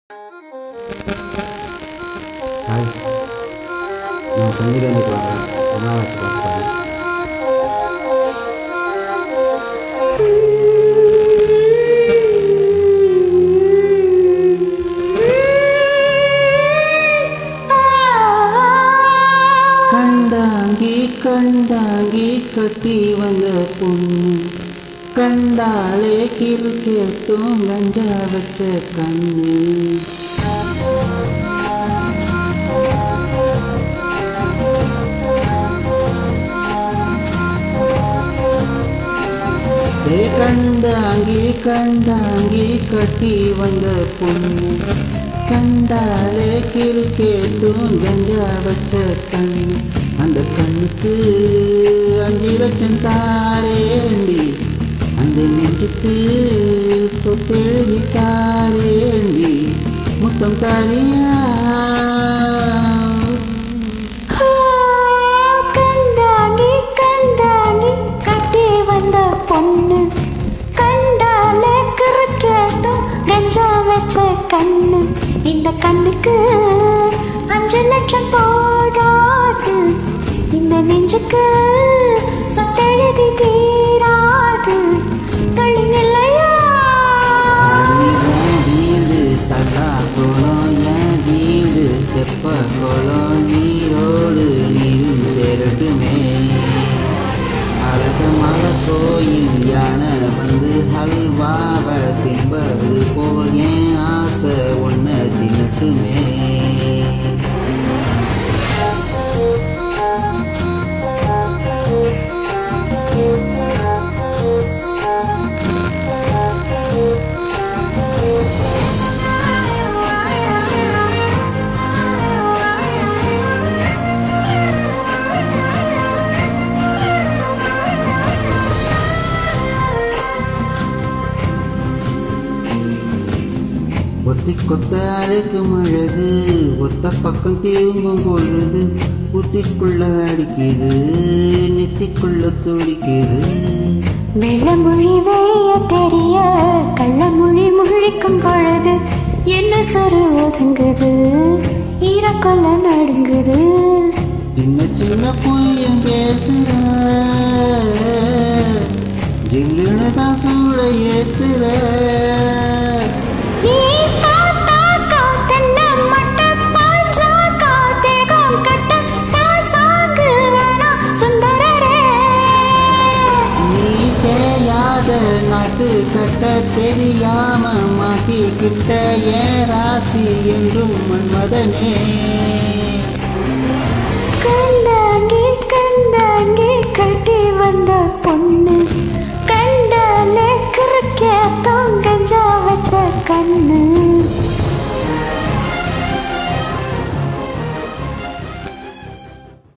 Hi நான் சென்னையிலேருந்து வரேன் ரொம்ப நாள் ஆச்சு பார்த்து பாரு. கண்டாங்கி கண்டாங்கி கட்டி வந்த பொண்ணு கண்டாலே கிறுக்கேத்தும் கஞ்சா வச்ச கண்ணு ஏ கண்டாங்கி கண்டாங்கி கட்டி வந்த பொண்ணு கண்டாலே கிறுக்கேத்தும் கஞ்சா வச்ச கண்ணு அந்த கண்ணுக்கு அஞ்சு லட்சம் தாரேண்டி அந்த நெஞ்சுக்கு சொத்தெழுதி தாரேண்டி முத்தம் தாரியா கண்டாங்கி கண்டாங்கி கட்டி வந்த பொண்ணு கண்டாலே கிறுக்கேட்டும் கஞ்சா வச்ச கண்ணு இந்த கண்ணுக்கு அஞ்சு லட்சம் போதாது இந்த நெஞ்சுக்கு சொத்தெழுதி தீராது தள்ளி நில்லையா என் வீடு தள்ளா குளம் என் வீடு தெப்ப குளம் நீரோடு நீரும் சேரட்டுமே அழகு மலை கோயில் யானை வந்து ஹல்வாவை தின்பது போல் என் ஆசை ஒன்றை தின்னட்டுமே ஒத்தி கொத்த அழைக்கும் அழகு ஒத்த பக்கம் திரும்பும் பொழுது புத்திக்குள்ள அடிக்குது நெத்திக்குள்ள துடிக்குது வெள்ளமொழி வெய்ய தெரிய கள்ளமொழி முழிக்கும் பொழுது என்ன சொரு ஒதுங்குது ஈரக்கொல்ல நடுங்குது சின்ன சின்ன பொய்யும் பேசுற ஜில்லுன்னு தான் சூட ஏத்துற நீ பார்த்தா காத்தென்ன மட்ட பாய்ச்சா காத்தேகம் கட்ட தான் சாங்கு வேணாம் சுந்தரரே நீ தேயாத நாட்டு கட்ட தெரியாம மாட்டிக்கிட்ட ஏன் ராசி என்றும் மன்மதனே